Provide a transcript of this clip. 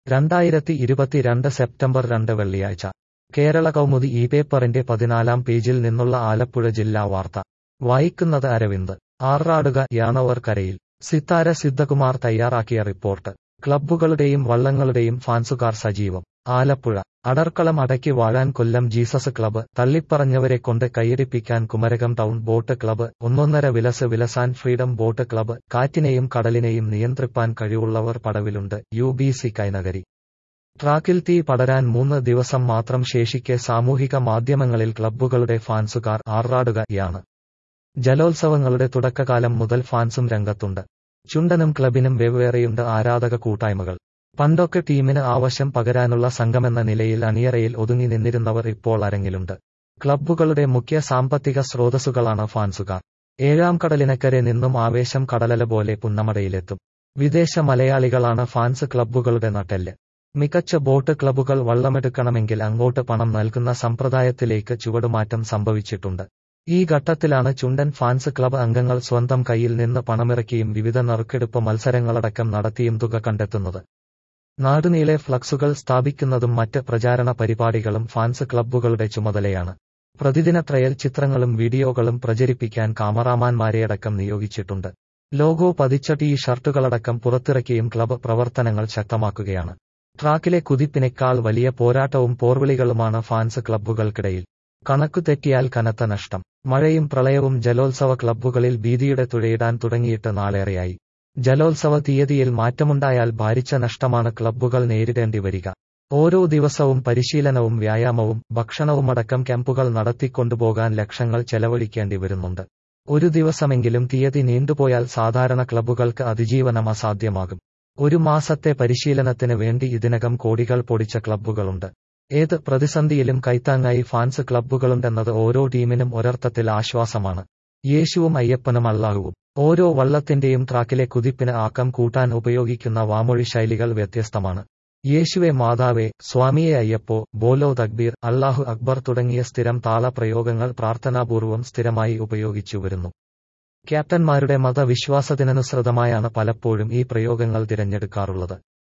രണ്ടായിരത്തി ഇരുപത്തിരണ്ട് സെപ്റ്റംബർ രണ്ട് വെള്ളിയാഴ്ച കേരള കൗമുദി ഈ പേപ്പറിന്റെ പതിനാലാം പേജിൽ നിന്നുള്ള ആലപ്പുഴ ജില്ലാ വാർത്ത വായിക്കുന്നത് അരവിന്ദ് ആറാടുക യാണവർക്കരയിൽ സിത്താര സിദ്ധകുമാർ തയ്യാറാക്കിയ റിപ്പോർട്ട് ക്ലബ്ബുകളുടെയും വള്ളങ്ങളുടെയും ഫാൻസുകാർ സജീവം ആലപ്പുഴ അടർക്കളം അടക്കി വാഴാൻ കൊല്ലം ജീസസ് ക്ലബ്ബ് തള്ളിപ്പറഞ്ഞവരെ കൊണ്ട് കൈയടിപ്പിക്കാൻ കുമരകം ടൗൺ ബോട്ട് ക്ലബ്ബ് ഒന്നൊന്നര വിലസ് വിലസാൻ ഫ്രീഡം ബോട്ട് ക്ലബ്ബ് കാറ്റിനെയും കടലിനെയും നിയന്ത്രിപ്പാൻ കഴിവുള്ളവർ പടവിലുണ്ട് യു ബി സി കൈനഗരി ട്രാക്കിൽ തീ പടരാൻ മൂന്ന് ദിവസം മാത്രം ശേഷിക്കെ സാമൂഹിക മാധ്യമങ്ങളിൽ ക്ലബ്ബുകളുടെ ഫാൻസുകാർ ആറാടുകയാണ് ജലോത്സവങ്ങളുടെ തുടക്കകാലം മുതൽ ഫാൻസും രംഗത്തുണ്ട് ചുണ്ടനും ക്ലബിനും വെവ്വേറെയുണ്ട് ആരാധക കൂട്ടായ്മകൾ പണ്ടൊക്കെ ടീമിന് ആവശ്യം പകരാനുള്ള സംഘമെന്ന നിലയിൽ അണിയറയിൽ ഒതുങ്ങി നിന്നിരുന്നവർ ഇപ്പോൾ അരങ്ങിലുണ്ട് ക്ലബ്ബുകളുടെ മുഖ്യ സാമ്പത്തിക സ്രോതസ്സുകളാണ് ഫാൻസുകാർ ഏഴാം കടലിനക്കരെ നിന്നും ആവേശം കടലല പോലെ പുന്നമടയിലെത്തും വിദേശ മലയാളികളാണ് ഫാൻസ് ക്ലബ്ബുകളുടെ നട്ടെല്ല് മികച്ച ബോട്ട് ക്ലബ്ബുകൾ വള്ളമെടുക്കണമെങ്കിൽ അങ്ങോട്ട് പണം നൽകുന്ന സമ്പ്രദായത്തിലേക്ക് ചുവടുമാറ്റം സംഭവിച്ചിട്ടുണ്ട് ഈ ഘട്ടത്തിലാണ് ചുണ്ടൻ ഫാൻസ് ക്ലബ്ബ് അംഗങ്ങൾ സ്വന്തം കയ്യിൽ നിന്ന് പണമിറക്കിയും വിവിധ നറുക്കെടുപ്പ് മത്സരങ്ങളടക്കം നടത്തിയും തുക കണ്ടെത്തുന്നത് നാടുനീളെ ഫ്ലക്സുകൾ സ്ഥാപിക്കുന്നതും മറ്റ് പ്രചാരണ പരിപാടികളും ഫാൻസ് ക്ലബ്ബുകളുടെ ചുമതലയാണ് പ്രതിദിന ട്രയൽ ചിത്രങ്ങളും വീഡിയോകളും പ്രചരിപ്പിക്കാൻ കാമറാമാൻമാരെയടക്കം നിയോഗിച്ചിട്ടുണ്ട് ലോഗോ പതിച്ച ടീ ഷർട്ടുകളടക്കം പുറത്തിറക്കിയും ക്ലബ്ബ് പ്രവർത്തനങ്ങൾ ശക്തമാക്കുകയാണ് ട്രാക്കിലെ കുതിപ്പിനേക്കാൾ വലിയ പോരാട്ടവും പോർവിളികളുമാണ് ഫാൻസ് ക്ലബ്ബുകൾക്കിടയിൽ കണക്കു തെറ്റിയാൽ കനത്ത നഷ്ടം മഴയും പ്രളയവും ജലോത്സവ ക്ലബ്ബുകളിൽ ഭീതിയുടെ തുഴയിടാൻ തുടങ്ങിയിട്ട് നാളേറെയായി ജലോത്സവ തീയതിയിൽ മാറ്റമുണ്ടായാൽ ഭാരിച്ച നഷ്ടമാണ് ക്ലബ്ബുകൾ നേരിടേണ്ടി വരിക ഓരോ ദിവസവും പരിശീലനവും വ്യായാമവും ഭക്ഷണവുമടക്കം ക്യാമ്പുകൾ നടത്തിക്കൊണ്ടുപോകാൻ ലക്ഷങ്ങൾ ചെലവഴിക്കേണ്ടി വരുന്നുണ്ട് ഒരു ദിവസമെങ്കിലും തീയതി നീണ്ടുപോയാൽ സാധാരണ ക്ലബ്ബുകൾക്ക് അതിജീവനം അസാധ്യമാകും ഒരു മാസത്തെ പരിശീലനത്തിന് വേണ്ടി ഇതിനകം കോടികൾ പൊടിച്ച ക്ലബ്ബുകളുണ്ട് ഏത് പ്രതിസന്ധിയിലും കൈത്താങ്ങായി ഫാൻസ് ക്ലബ്ബുകളുണ്ടെന്നത് ഓരോ ടീമിനും ഒരർത്ഥത്തിൽ ആശ്വാസമാണ് യേശുവും അയ്യപ്പനും അല്ലാഹുവും ഓരോ വള്ളത്തിന്റെയും ട്രാക്കിലെ കുതിപ്പിന് ആക്കം കൂട്ടാൻ ഉപയോഗിക്കുന്ന വാമൊഴി ശൈലികൾ വ്യത്യസ്തമാണ് യേശുവെ മാതാവേ സ്വാമിയെ അയ്യപ്പോ ബോലോ തക്ബീർ അല്ലാഹു അക്ബർ തുടങ്ങിയ സ്ഥിരം താളപ്രയോഗങ്ങൾ പ്രാർത്ഥനാപൂർവം സ്ഥിരമായി ഉപയോഗിച്ചു വരുന്നു ക്യാപ്റ്റന്മാരുടെ മതവിശ്വാസത്തിനനുസൃതമായാണ് പലപ്പോഴും ഈ പ്രയോഗങ്ങൾ തിരഞ്ഞെടുക്കാറുള്ളത്